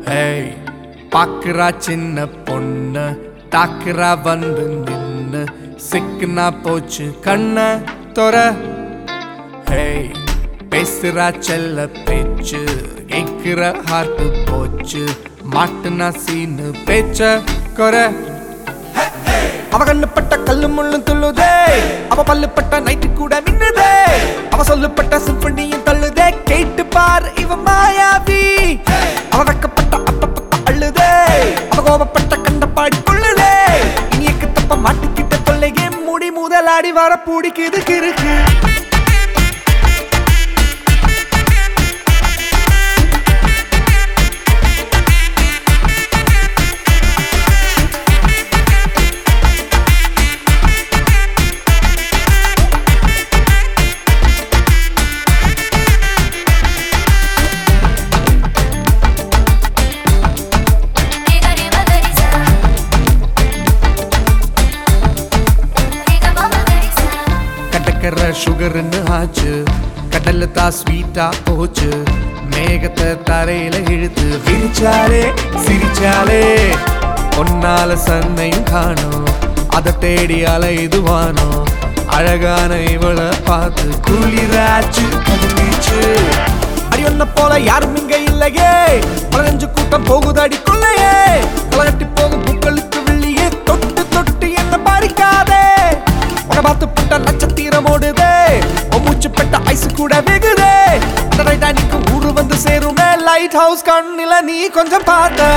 ஏய் பாக்குறா சின்ன பொண்ணு தாக்குறா வந்து நின்னு சிக்குனா போச்சு கண்ண தொற ஹேய் பேசுறா செல்ல பேச்சு கேக்குற ஹார்ட் போச்சு மாட்டுனா சீனு பேச்ச குறை அவ கண்ணுப்பட்ட கல்லு முள்ளும் துள்ளுதே அவ பல்லுப்பட்ட நைட்டு கூட மின்னுதே அவ சொல்லுப்பட்ட சிம்பனியும் தள்ளுதே கேட்டு பார் இவ மாயாவி அவ வெக்கப்பட்ட அப்பப்பட்ட அள்ளுதே அவ கோபப்பட்ட கண்டப்பாடி கொள்ளுதே இனியக்கு தப்ப மாட்டிக்கிட்ட தொல்லையே முடி முதலாடி வர பிடிக்குது கிறுக்கு Gari magari sa Ega mama gari sa கடற்கரை சுகர்னு ஆச்சு கடல்ல தான் ஸ்வீட்டா போச்சு மேகத்தை தரையில இழுத்து விரிச்சாலே சிரிச்சாலே பொன்னால சன்னையும் காணோம் அதை தேடி அலைதுவானோ அழகான இவளை பார்த்து குளிராச்சு கதிர்வீச்சு அடி ஒன்ன போல யாரும் இங்க இல்லையே பதினஞ்சு கூட்டம் போகுது அடி கொள்ளையே கலகட்டி போகும் பூக்களுக்கு வெளியே தொட்டு தொட்டு என்ன பாரிக்காதே உன பார்த்து புட்ட நட்சத்திரம் ஓடுதே உன் மூச்சு பட்ட ஐஸ் கூட வெகுதே அந்த டைட்டானிக்கு ஊரு வந்து சேருமே லைட் ஹவுஸ் கண்ணில நீ கொஞ்சம் பார்த்த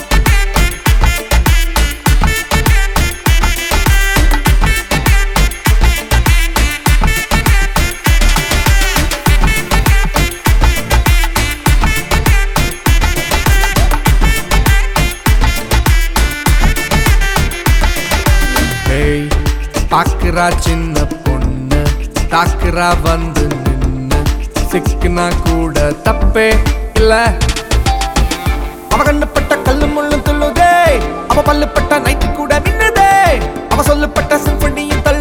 ஏய் பாக்குறா சின்ன பொண்ணு தாக்குறா வந்து நின்னு சிக்குனா கூட தப்பே இல்ல அவ கண்ணுப்பட்ட கல்லு முள்ளும் துள்ளுதே அவ பல்லுப்பட்ட நைட்டு கூட மின்னுதே அவ சொல்லுப்பட்ட சிம்பனியும் தள்ளு